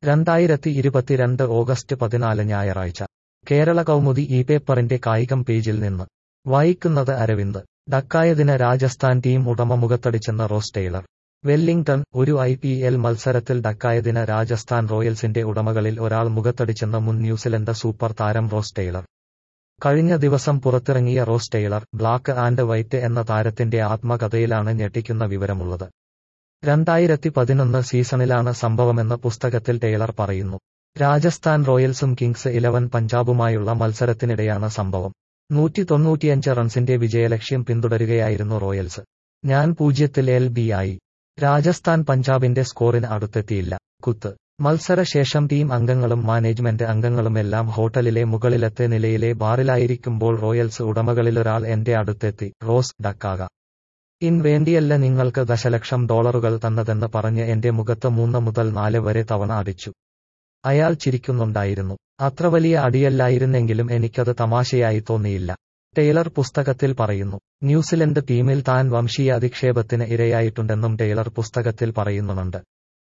രണ്ടായിരത്തി ഇരുപത്തിരണ്ട് ഓഗസ്റ്റ് പതിനാല് ഞായറാഴ്ച കേരള കൗമുദി ഈ പേപ്പറിന്റെ കായികം പേജിൽ നിന്ന് വായിക്കുന്നത് അരവിന്ദ് ഡക്കായതിന് രാജസ്ഥാൻ ടീം ഉടമ മുഖത്തടിച്ചെന്ന റോസ് ടെയ്ലർ വെല്ലിംഗ്ടൺ ഒരു ഐ പി എൽ മത്സരത്തിൽ ഡക്കായതിന് രാജസ്ഥാൻ റോയൽസിന്റെ ഉടമകളിൽ ഒരാൾ മുഖത്തടിച്ചെന്ന മുൻ ന്യൂസിലൻഡ് സൂപ്പർ താരം റോസ് ടെയ്ലർ കഴിഞ്ഞ ദിവസം പുറത്തിറങ്ങിയ Ross Taylor black and white എന്ന താരത്തിന്റെ ആത്മകഥയിലാണ് ഞെട്ടിക്കുന്ന വിവരമുള്ളത് രണ്ടായിരത്തി പതിനൊന്ന് സീസണിലാണ് സംഭവമെന്ന് പുസ്തകത്തിൽ ടെയ്ലർ പറയുന്നു രാജസ്ഥാൻ റോയൽസും കിങ്സ് ഇലവൻ പഞ്ചാബുമായുള്ള മത്സരത്തിനിടെയാണ് സംഭവം നൂറ്റി തൊണ്ണൂറ്റിയഞ്ച് റൺസിന്റെ വിജയലക്ഷ്യം പിന്തുടരുകയായിരുന്നു റോയൽസ് ഞാൻ പൂജ്യത്തിൽ എൽ ബി ആയി രാജസ്ഥാൻ പഞ്ചാബിന്റെ സ്കോറിന് അടുത്തെത്തിയില്ല കുത്ത് മത്സരശേഷം ടീം അംഗങ്ങളും മാനേജ്മെന്റ് അംഗങ്ങളുമെല്ലാം ഹോട്ടലിലെ മുകളിലത്തെ നിലയിലെ ബാറിലായിരിക്കുമ്പോൾ റോയൽസ് ഉടമകളിലൊരാൾ എന്റെ അടുത്തെത്തി റോസ് ഡക്കാക ഇൻ വേണ്ടിയല്ല നിങ്ങൾക്ക് ദശലക്ഷം ഡോളറുകൾ തന്നതെന്ന് പറഞ്ഞ് എന്റെ മുഖത്ത് മൂന്ന് മുതൽ നാല് വരെ തവണ അടിച്ചു അയാൾ ചിരിക്കുന്നുണ്ടായിരുന്നു അത്ര വലിയ അടിയല്ലായിരുന്നെങ്കിലും എനിക്കത് തമാശയായി തോന്നിയില്ല ടെയ്ലർ പുസ്തകത്തിൽ പറയുന്നു ന്യൂസിലൻഡ് ടീമിൽ താൻ വംശീയ അധിക്ഷേപത്തിന് ഇരയായിട്ടുണ്ടെന്നും ടെയ്ലർ പുസ്തകത്തിൽ പറയുന്നുണ്ട്